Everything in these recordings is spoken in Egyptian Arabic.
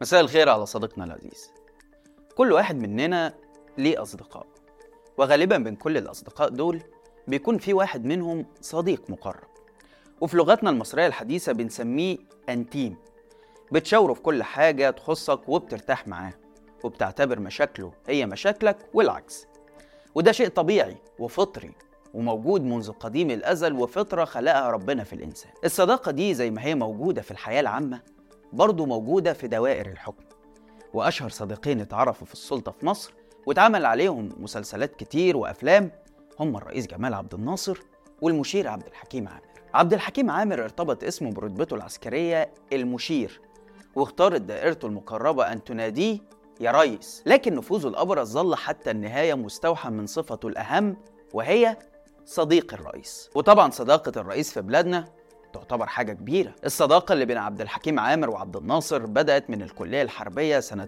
مساء الخير على صديقنا العزيز كل واحد مننا ليه أصدقاء وغالبا بين كل الأصدقاء دول بيكون في واحد منهم صديق مقرب وفي لغتنا المصرية الحديثة بنسميه أنتيم بتشاوره في كل حاجة تخصك وبترتاح معاه وبتعتبر مشاكله هي مشاكلك والعكس وده شيء طبيعي وفطري وموجود منذ قديم الأزل وفطرة خلقها ربنا في الإنسان الصداقة دي زي ما هي موجودة في الحياة العامة برضه موجودة في دوائر الحكم وأشهر صديقين اتعرفوا في السلطة في مصر واتعمل عليهم مسلسلات كتير وأفلام هم الرئيس جمال عبد الناصر والمشير عبد الحكيم عامر عبد الحكيم عامر ارتبط اسمه برتبته العسكرية المشير واختارت دائرته المقربة أن تناديه يا ريس لكن نفوذه الأبرز ظل حتى النهاية مستوحى من صفته الأهم وهي صديق الرئيس وطبعا صداقة الرئيس في بلادنا تعتبر حاجة كبيرة الصداقة اللي بين عبد الحكيم عامر وعبد الناصر بدأت من الكلية الحربية سنة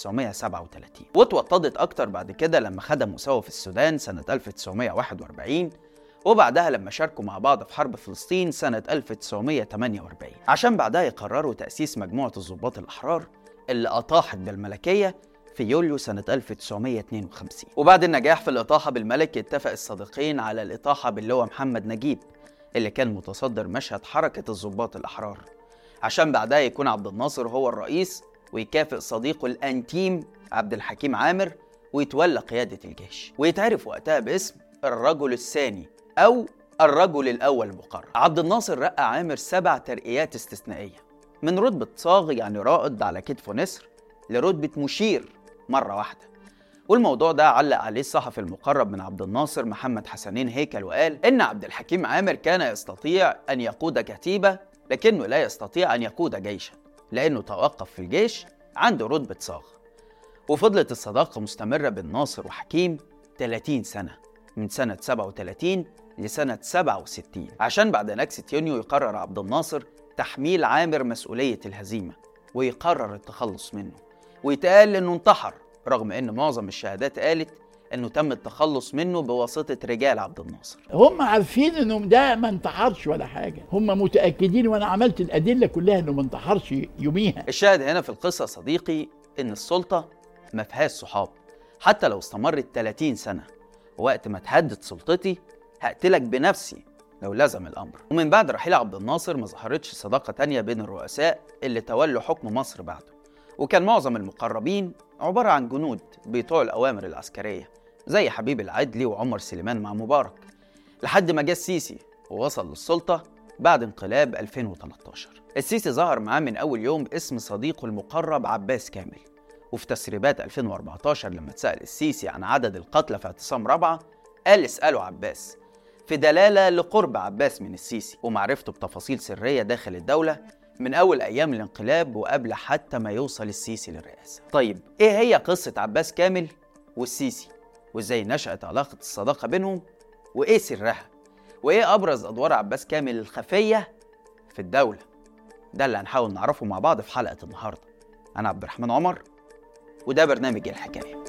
1937 واتوطدت أكتر بعد كده لما خدموا سوا في السودان سنة 1941 وبعدها لما شاركوا مع بعض في حرب فلسطين سنة 1948 عشان بعدها يقرروا تأسيس مجموعة الضباط الأحرار اللي أطاحت بالملكية في يوليو سنة 1952 وبعد النجاح في الإطاحة بالملك اتفق الصديقين على الإطاحة باللواء محمد نجيب اللي كان متصدر مشهد حركة الضباط الأحرار عشان بعدها يكون عبد الناصر هو الرئيس ويكافئ صديقه الأنتيم عبد الحكيم عامر ويتولى قيادة الجيش ويتعرف وقتها باسم الرجل الثاني أو الرجل الأول مقرر عبد الناصر رقى عامر سبع ترقيات استثنائية من رتبة صاغ يعني رائد على كتفه نسر لرتبة مشير مرة واحدة والموضوع ده علق عليه الصحفي المقرب من عبد الناصر محمد حسنين هيكل وقال إن عبد الحكيم عامر كان يستطيع أن يقود كتيبة لكنه لا يستطيع أن يقود جيشا لأنه توقف في الجيش عنده رتبة صاغ وفضلت الصداقة مستمرة بين ناصر وحكيم 30 سنة من سنة 37 لسنة 67 عشان بعد نكسة يونيو يقرر عبد الناصر تحميل عامر مسؤولية الهزيمة ويقرر التخلص منه ويتقال إنه انتحر رغم إن معظم الشهادات قالت إنه تم التخلص منه بواسطة رجال عبد الناصر هم عارفين انهم ده ما انتحرش ولا حاجه هم متاكدين وانا عملت الادله كلها انه ما انتحرش يوميها الشاهد هنا في القصة صديقي إن السلطة ما فيهاش صحاب حتى لو استمرت 30 سنة وقت ما تهدد سلطتي هقتلك بنفسي لو لزم الأمر ومن بعد رحيل عبد الناصر ما ظهرتش صداقة تانية بين الرؤساء اللي تولوا حكم مصر بعده وكان معظم المقربين عبارة عن جنود بيطيعوا الأوامر العسكرية زي حبيب العدلي وعمر سليمان مع مبارك لحد ما جه السيسي ووصل للسلطة بعد انقلاب 2013 السيسي ظهر معاه من أول يوم اسم صديقه المقرب عباس كامل وفي تسريبات 2014 لما اتسأل السيسي عن عدد القتلى في اعتصام رابعة قال اسألوا عباس في دلالة لقرب عباس من السيسي ومعرفته بتفاصيل سرية داخل الدولة من أول أيام الانقلاب وقبل حتى ما يوصل السيسي للرئاسة طيب إيه هي قصة عباس كامل والسيسي وإزاي نشأت علاقة الصداقة بينهم وإيه سرها وإيه أبرز أدوار عباس كامل الخفية في الدولة ده اللي هنحاول نعرفه مع بعض في حلقة النهاردة أنا عبد الرحمن عمر وده برنامج الحكاية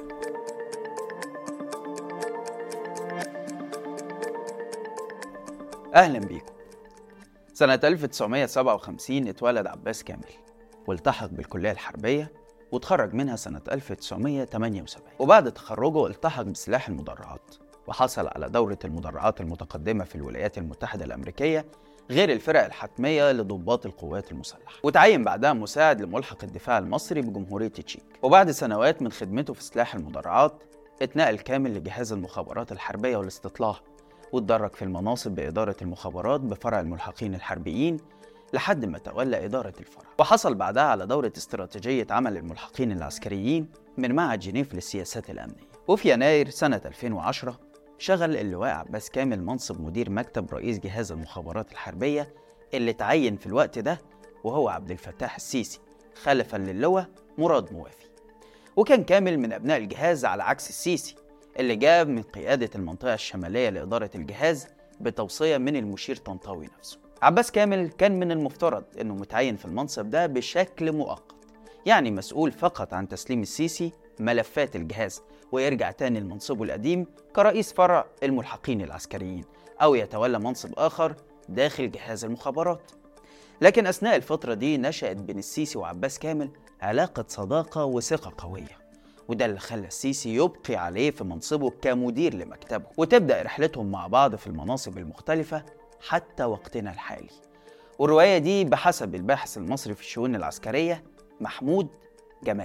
أهلا بيكم سنة 1957 اتولد عباس كامل والتحق بالكلية الحربية وتخرج منها سنة 1978 وبعد تخرجه التحق بسلاح المدرعات وحصل على دورة المدرعات المتقدمة في الولايات المتحدة الأمريكية غير الفرق الحتمية لضباط القوات المسلحة وتعين بعدها مساعد لملحق الدفاع المصري بجمهورية تشيك وبعد سنوات من خدمته في سلاح المدرعات اتنقل كامل لجهاز المخابرات الحربية والاستطلاع واتدرج في المناصب بإدارة المخابرات بفرع الملحقين الحربيين لحد ما تولى إدارة الفرع وحصل بعدها على دورة استراتيجية عمل الملحقين العسكريين من معهد جنيف للسياسات الأمنية وفي يناير سنة 2010 شغل اللواء عباس كامل منصب مدير مكتب رئيس جهاز المخابرات الحربية اللي تعين في الوقت ده وهو عبد الفتاح السيسي خلفا للواء مراد موافي وكان كامل من أبناء الجهاز على عكس السيسي اللي جاب من قيادة المنطقة الشمالية لإدارة الجهاز بتوصية من المشير طنطاوي نفسه عباس كامل كان من المفترض انه متعين في المنصب ده بشكل مؤقت يعني مسؤول فقط عن تسليم السيسي ملفات الجهاز ويرجع تاني لمنصبه القديم كرئيس فرع الملحقين العسكريين أو يتولى منصب آخر داخل جهاز المخابرات لكن أثناء الفترة دي نشأت بين السيسي وعباس كامل علاقة صداقة وثقة قوية وده اللي خلى السيسي يبقي عليه في منصبه كمدير لمكتبه وتبدأ رحلتهم مع بعض في المناصب المختلفة حتى وقتنا الحالي والرواية دي بحسب الباحث المصري في الشؤون العسكرية محمود جمال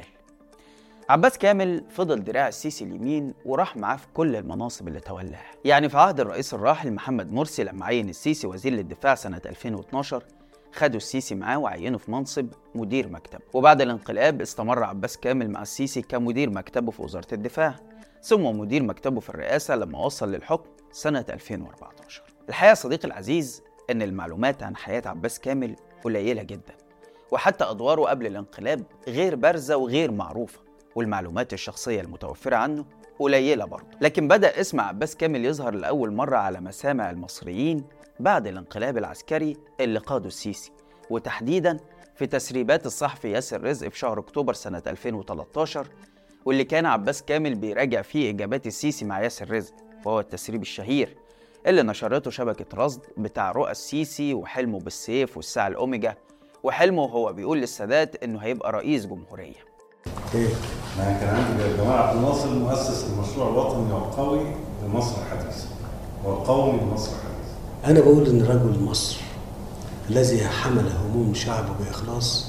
عباس كامل فضل دراع السيسي اليمين وراح معاه في كل المناصب اللي تولاها يعني في عهد الرئيس الراحل محمد مرسي لما عين السيسي وزير للدفاع سنة 2012 خدوا السيسي معاه وعينه في منصب مدير مكتبه وبعد الانقلاب استمر عباس كامل مع السيسي كمدير مكتبه في وزارة الدفاع ثم مدير مكتبه في الرئاسة لما وصل للحكم سنة 2014 الحقيقة صديقي العزيز أن المعلومات عن حياة عباس كامل قليلة جدا وحتى أدواره قبل الانقلاب غير بارزة وغير معروفة والمعلومات الشخصية المتوفرة عنه قليلة برضه لكن بدأ اسم عباس كامل يظهر لأول مرة على مسامع المصريين بعد الانقلاب العسكري اللي قاده السيسي وتحديدا في تسريبات الصحفي ياسر رزق في شهر أكتوبر سنة 2013 واللي كان عباس كامل بيراجع فيه إجابات السيسي مع ياسر رزق وهو التسريب الشهير اللي نشرته شبكة رصد بتاع رؤى السيسي وحلمه بالسيف والساعة الأوميجا وحلمه وهو بيقول للسادات إنه هيبقى رئيس جمهورية ايه؟ ما كان عندي جمال عبد الناصر مؤسس المشروع الوطني والقوي لمصر الحديثة والقومي لمصر الحديثة أنا بقول إن رجل مصر الذي حمل هموم شعبه بإخلاص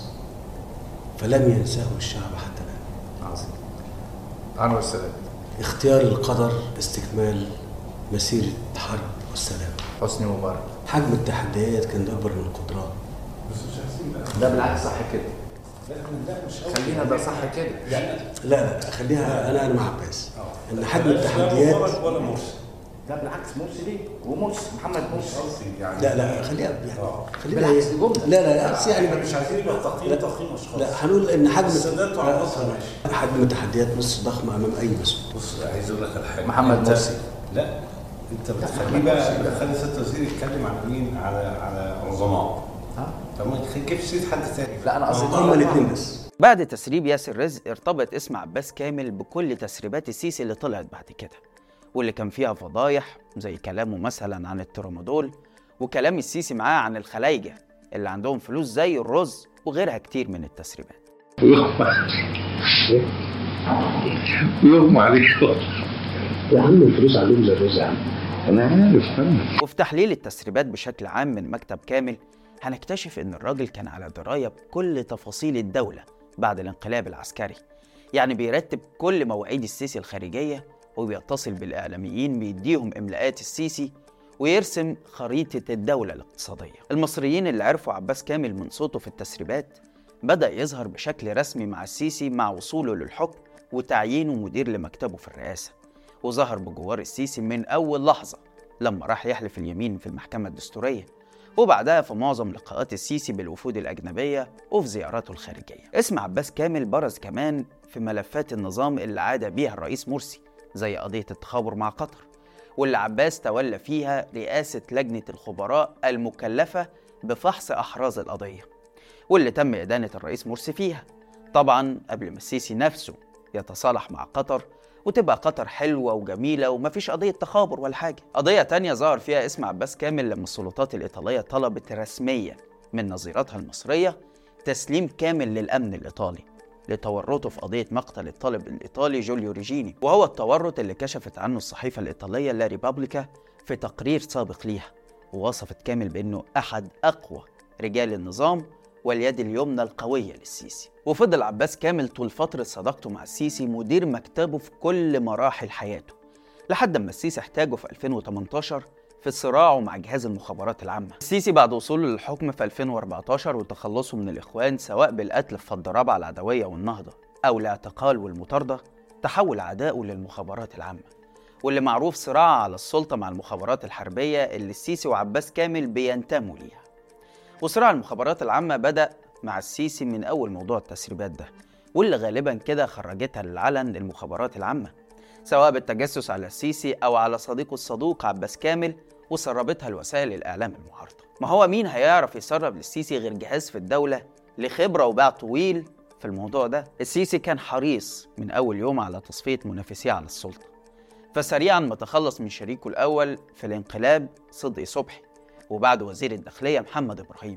فلم ينساه الشعب حتى الآن عظيم عنور السادات اختيار القدر استكمال مسيرة حرب والسلام حسني مبارك حجم التحديات كان أكبر من القدرات بس مش عايزين بقى ده بالعكس صح كده لا لا مش قوي. خلينا ده صح كده لا لا لا خليها أنا أنا مع عباس إن حجم بلاش لا التحديات مبارك ولا مرسي ده بالعكس مرسي ليه ومرسي محمد مش مرسي قصدي يعني لا لا خليها يعني آه. خلينا بالعكس إيه؟ دي جملة. لا لا بس يعني مش عايزين يبقى تقييم لا. تقييم اشخاص لا هنقول ان حجم السادات وعباس ماشي حجم تحديات مصر ضخمه امام اي مسؤول بص عايز اقول لك على حاجه محمد أنت- مرسي. لا انت بتخليه محمد بقى مرسي. بتخلي ست وزير يتكلم عن مين على على عظماء ها؟ طب ما تجيب سيره حد تاني لا، أنا قصدي- هما الاثنين بس بعد تسريب ياسر رزق ارتبط اسم عباس كامل بكل تسريبات السيسي اللي طلعت بعد كده واللي كان فيها فضايح زي كلامه مثلا عن الترامادول وكلام السيسي معاه عن الخلايجة اللي عندهم فلوس زي الرز وغيرها كتير من التسريبات يغمى عليك يا عم الفلوس عندهم زي الرز يا عم انا عارف انا وفي تحليل التسريبات بشكل عام من مكتب كامل هنكتشف إن الراجل كان على دراية بكل تفاصيل الدولة بعد الانقلاب العسكري يعني بيرتب كل مواعيد السيسي الخارجية وبيتصل بالإعلاميين بيديهم إملاءات السيسي ويرسم خريطة الدولة الاقتصادية المصريين اللي عرفوا عباس كامل من صوته في التسريبات بدأ يظهر بشكل رسمي مع السيسي مع وصوله للحكم وتعيينه مدير لمكتبه في الرئاسة وظهر بجوار السيسي من أول لحظة لما راح يحلف اليمين في المحكمة الدستورية وبعدها في معظم لقاءات السيسي بالوفود الأجنبية وفي زياراته الخارجية اسم عباس كامل برز كمان في ملفات النظام اللي عاد بيها الرئيس مرسي زي قضية التخابر مع قطر واللي عباس تولى فيها رئاسة لجنة الخبراء المكلفة بفحص أحراز القضية واللي تم إدانة الرئيس مرسي فيها طبعا قبل ما السيسي نفسه يتصالح مع قطر وتبقى قطر حلوة وجميلة ومفيش قضية تخابر ولا حاجة قضية تانية ظهر فيها اسم عباس كامل لما السلطات الإيطالية طلبت رسميا من نظيرتها المصرية تسليم كامل للأمن الإيطالي لتورطه في قضية مقتل الطالب الإيطالي جوليو ريجيني وهو التورط اللي كشفت عنه الصحيفة الإيطالية لا ريبابليكا في تقرير سابق ليها ووصفت كامل بأنه أحد أقوى رجال النظام واليد اليمنى القوية للسيسي وفضل عباس كامل طول فترة صداقته مع السيسي مدير مكتبه في كل مراحل حياته لحد ما السيسي احتاجه في 2018 في صراعه مع جهاز المخابرات العامة السيسي بعد وصوله للحكم في 2014 وتخلصه من الإخوان سواء بالقتل في فض رابعة العدوية والنهضة أو الاعتقال والمطاردة تحول عداؤه للمخابرات العامة واللي معروف صراع على السلطة مع المخابرات الحربية اللي السيسي وعباس كامل بينتموا ليها وصراع المخابرات العامة بدأ مع السيسي من أول موضوع التسريبات ده واللي غالبا كده خرجتها للعلن المخابرات العامة سواء بالتجسس على السيسي أو على صديقه الصدوق عباس كامل وسربتها لوسائل الإعلام المعارضة ما هو مين هيعرف يسرب للسيسي غير جهاز في الدولة لخبرة وباع طويل في الموضوع ده السيسي كان حريص من أول يوم على تصفية منافسيه على السلطة فسريعا ما تخلص من شريكه الأول في الانقلاب صدقي صبحي وبعد وزير الداخلية محمد إبراهيم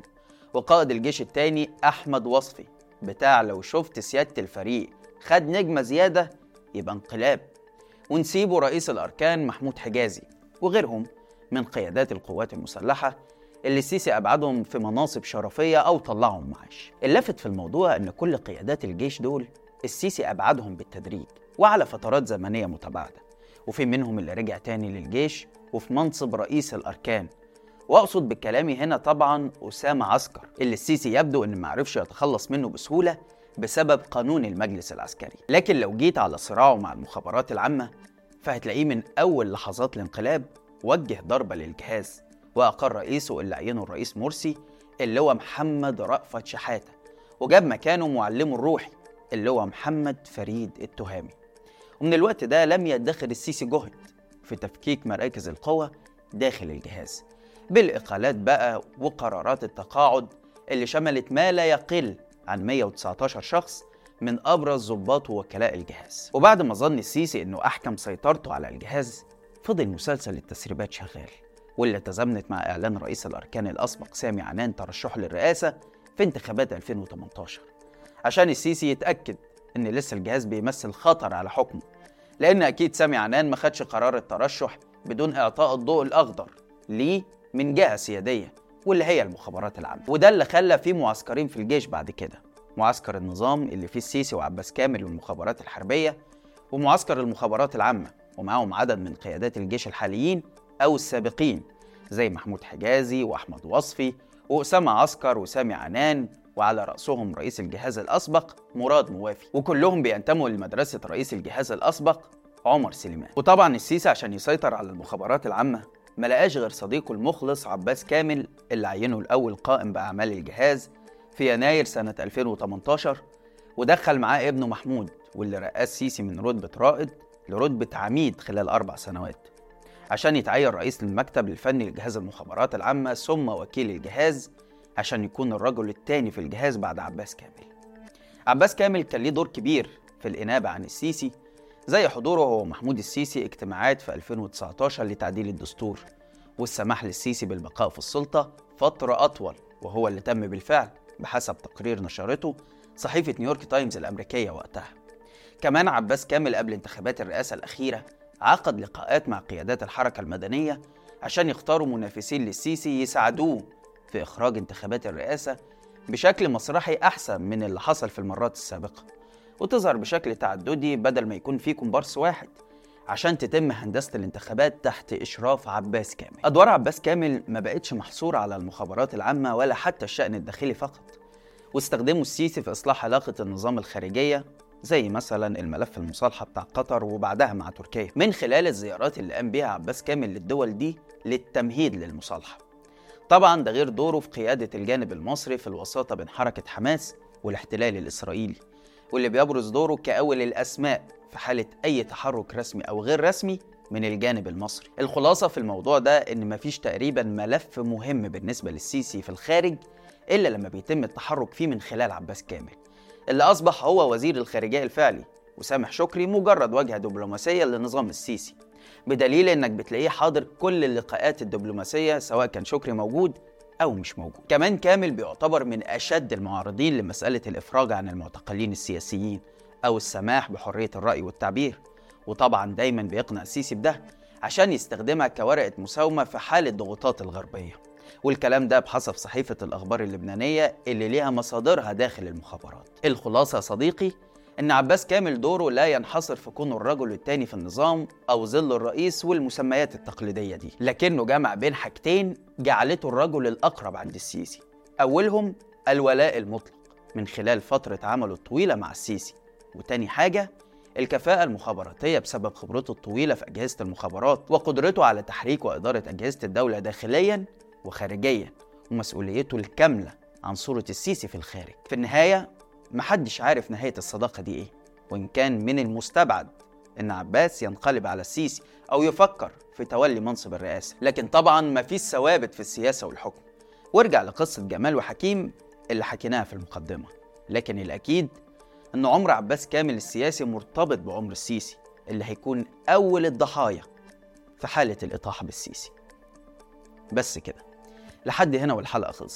وقائد الجيش التاني أحمد وصفي بتاع لو شفت سيادة الفريق خد نجمة زيادة يبقى انقلاب ونسيبه رئيس الأركان محمود حجازي وغيرهم من قيادات القوات المسلحة اللي السيسي أبعدهم في مناصب شرفية أو طلعهم معاش اللافت في الموضوع إن كل قيادات الجيش دول السيسي أبعدهم بالتدريج وعلى فترات زمنية متباعدة وفي منهم اللي رجع تاني للجيش وفي منصب رئيس الأركان واقصد بكلامي هنا طبعا اسامه عسكر اللي السيسي يبدو ان معرفش يتخلص منه بسهوله بسبب قانون المجلس العسكري لكن لو جيت على صراعه مع المخابرات العامه فهتلاقيه من اول لحظات الانقلاب وجه ضربه للجهاز واقر رئيسه اللي عينه الرئيس مرسي اللي هو محمد رأفت شحاته وجاب مكانه معلمه الروحي اللي هو محمد فريد التهامي ومن الوقت ده لم يدخر السيسي جهد في تفكيك مراكز القوى داخل الجهاز بالإقالات بقى وقرارات التقاعد اللي شملت ما لا يقل عن 119 شخص من أبرز ضباط ووكلاء الجهاز وبعد ما ظن السيسي إنه أحكم سيطرته على الجهاز فضل مسلسل التسريبات شغال واللي تزامنت مع إعلان رئيس الأركان الأسبق سامي عنان ترشحه للرئاسة في انتخابات 2018 عشان السيسي يتأكد إن لسه الجهاز بيمثل خطر على حكمه لأن أكيد سامي عنان ما خدش قرار الترشح بدون إعطاء الضوء الأخضر ليه من جهة سيادية واللي هي المخابرات العامة وده اللي خلى في معسكرين في الجيش بعد كده معسكر النظام اللي فيه السيسي وعباس كامل والمخابرات الحربية ومعسكر المخابرات العامة ومعاهم عدد من قيادات الجيش الحاليين أو السابقين زي محمود حجازي وأحمد وصفي وأسامة عسكر وسامي عنان وعلى رأسهم رئيس الجهاز الأسبق مراد موافي وكلهم بينتموا لمدرسة رئيس الجهاز الأسبق عمر سليمان وطبعا السيسي عشان يسيطر على المخابرات العامة ما لقاش غير صديقه المخلص عباس كامل اللي عينه الأول قائم بأعمال الجهاز في يناير سنة 2018 ودخل معاه ابنه محمود واللي رقاه السيسي من رتبة رائد لرتبة عميد خلال أربع سنوات عشان يتعين رئيس المكتب الفني لجهاز المخابرات العامة ثم وكيل الجهاز عشان يكون الرجل الثاني في الجهاز بعد عباس كامل عباس كامل كان ليه دور كبير في الإنابة عن السيسي زي حضوره هو محمود السيسي اجتماعات في 2019 لتعديل الدستور والسماح للسيسي بالبقاء في السلطة فترة أطول وهو اللي تم بالفعل بحسب تقرير نشرته صحيفة نيويورك تايمز الأمريكية وقتها كمان عباس كامل قبل انتخابات الرئاسة الأخيرة عقد لقاءات مع قيادات الحركة المدنية عشان يختاروا منافسين للسيسي يساعدوه في إخراج انتخابات الرئاسة بشكل مسرحي أحسن من اللي حصل في المرات السابقة وتظهر بشكل تعددي بدل ما يكون في كومبارس واحد عشان تتم هندسة الانتخابات تحت إشراف عباس كامل أدوار عباس كامل ما بقتش محصورة على المخابرات العامة ولا حتى الشأن الداخلي فقط واستخدموا السيسي في إصلاح علاقة النظام الخارجية زي مثلا الملف المصالحة بتاع قطر وبعدها مع تركيا من خلال الزيارات اللي قام بيها عباس كامل للدول دي للتمهيد للمصالحة طبعا ده غير دوره في قيادة الجانب المصري في الوساطة بين حركة حماس والاحتلال الإسرائيلي واللي بيبرز دوره كأول الأسماء في حالة أي تحرك رسمي أو غير رسمي من الجانب المصري الخلاصة في الموضوع ده إن مفيش تقريبا ملف مهم بالنسبة للسيسي في الخارج إلا لما بيتم التحرك فيه من خلال عباس كامل اللي أصبح هو وزير الخارجية الفعلي وسامح شكري مجرد واجهة دبلوماسية لنظام السيسي بدليل إنك بتلاقيه حاضر كل اللقاءات الدبلوماسية سواء كان شكري موجود أو مش موجود كمان كامل بيعتبر من أشد المعارضين لمسألة الإفراج عن المعتقلين السياسيين أو السماح بحرية الرأي والتعبير وطبعا دايما بيقنع السيسي بده عشان يستخدمها كورقة مساومة في حالة ضغوطات الغربية والكلام ده بحسب صحيفة الأخبار اللبنانية اللي ليها مصادرها داخل المخابرات الخلاصة يا صديقي إن عباس كامل دوره لا ينحصر في كونه الرجل الثاني في النظام أو ظل الرئيس والمسميات التقليدية دي لكنه جمع بين حاجتين جعلته الرجل الأقرب عند السيسي أولهم الولاء المطلق من خلال فترة عمله الطويلة مع السيسي وتاني حاجة الكفاءة المخابراتية بسبب خبرته الطويلة في أجهزة المخابرات وقدرته على تحريك وإدارة أجهزة الدولة داخليا وخارجيا ومسؤوليته الكاملة عن صورة السيسي في الخارج في النهاية محدش عارف نهاية الصداقة دي إيه وإن كان من المستبعد إن عباس ينقلب على السيسي أو يفكر في تولي منصب الرئاسة لكن طبعا مفيش ثوابت في السياسة والحكم وارجع لقصة جمال وحكيم اللي حكيناها في المقدمة لكن الأكيد إن عمر عباس كامل السياسي مرتبط بعمر السيسي اللي هيكون أول الضحايا في حالة الإطاحة بالسيسي بس كده لحد هنا والحلقة خلصت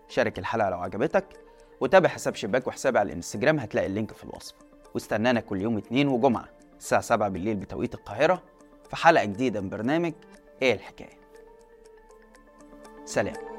شارك الحلقة لو عجبتك وتابع حساب شباك وحسابي على الانستجرام هتلاقي اللينك في الوصف واستنانا كل يوم اثنين وجمعة الساعة 7 بالليل بتوقيت القاهرة في حلقة جديدة من برنامج ايه الحكاية سلام